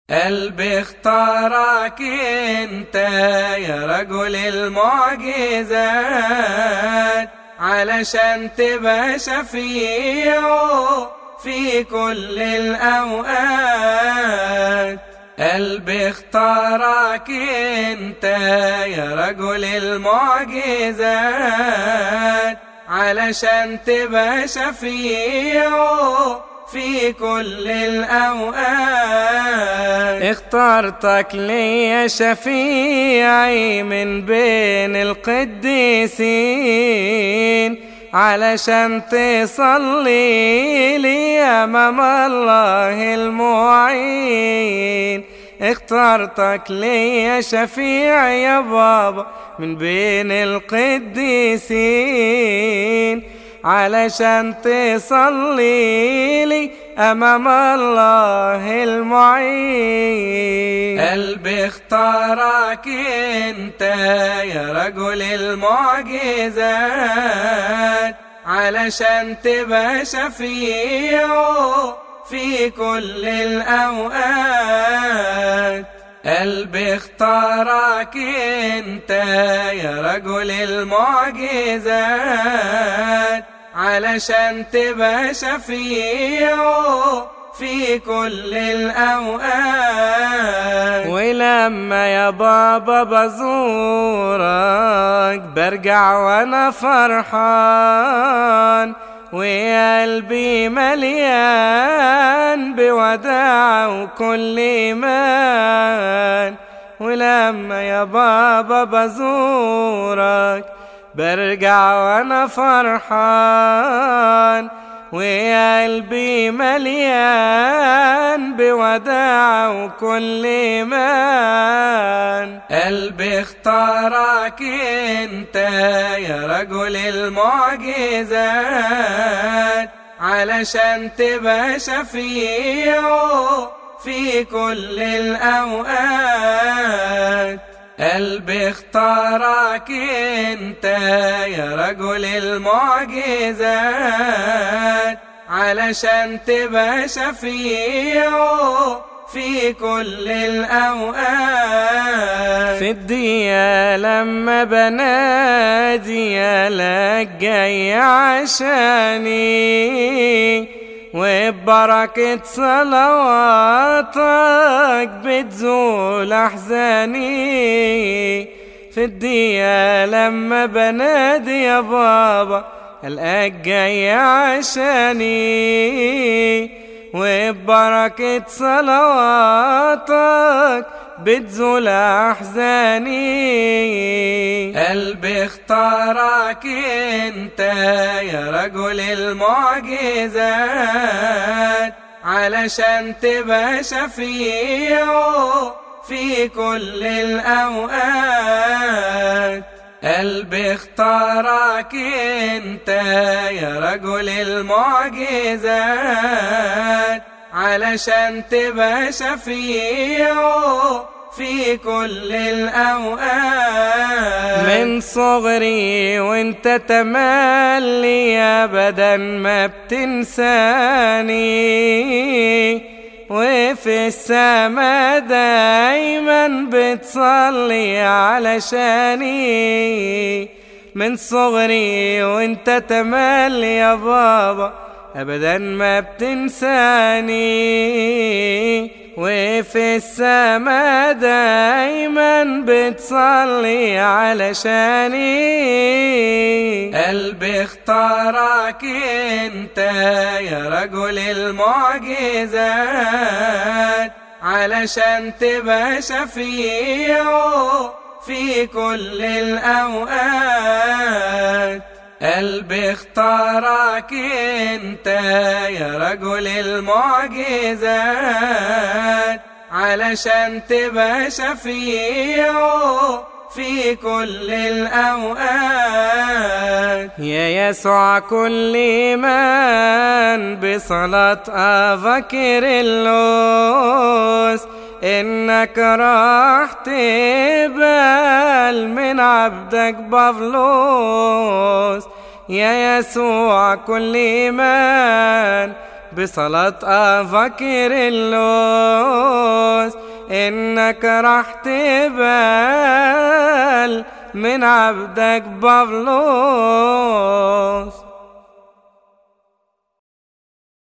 قلبي اختارك انت يا رجل المعجزات علشان تبقى شفيعه في كل الأوقات قلبي اختارك انت يا رجل المعجزات علشان تبقى شفيعه في كل الأوقات اخترتك لي شفيعي من بين القديسين علشان تصلي لي أمام الله المعين اخترتك لي شفيع يا بابا من بين القديسين علشان تصلي لي أمام الله المعين قلبي اختارك انت يا رجل المعجزات علشان تبقى شفيعه في كل الأوقات قلبي اختارك انت يا رجل المعجزات علشان تبقى شفيعه في كل الأوقات ولما يا بابا بزورك برجع وانا فرحان وقلبي مليان بوداع وكل ايمان ولما يا بابا بزورك برجع وانا فرحان وقلبي مليان بوداع وكل ايمان قلبي اختارك انت يا رجل المعجزات علشان تبقى شفيعه في كل الأوقات قلبي اختارك انت يا رجل المعجزات علشان تبقى شفيعه في كل الأوقات في الدنيا لما بنادي لك جاي عشاني وببركة صلواتك بتزول أحزاني في الدنيا لما بنادي يا بابا الأك جاي عشاني وببركة صلواتك بتزول أحزاني قلبي اختارك انت يا رجل المعجزات علشان تبقى شفيعه في كل الأوقات قلبي اختارك انت يا رجل المعجزات علشان تبقى شفيعه في كل الأوقات من صغري وانت تملي ابدا ما بتنساني وفي السما دايما بتصلي علشاني من صغري وانت تملي يا بابا ابدا ما بتنساني وفي السما دايما بتصلي علشاني قلبي اختارك انت يا رجل المعجزات علشان تبقى شفيعه في كل الأوقات قلبي اختارك انت يا رجل المعجزات علشان تبقى شفيعه في كل الأوقات يا يسوع كل من بصلاة أفكر اللوس إنك راح تقبل من عبدك بافلوس يا يسوع كل من بصلاة أفكر اللوس إنك راح تبال من عبدك بابلوس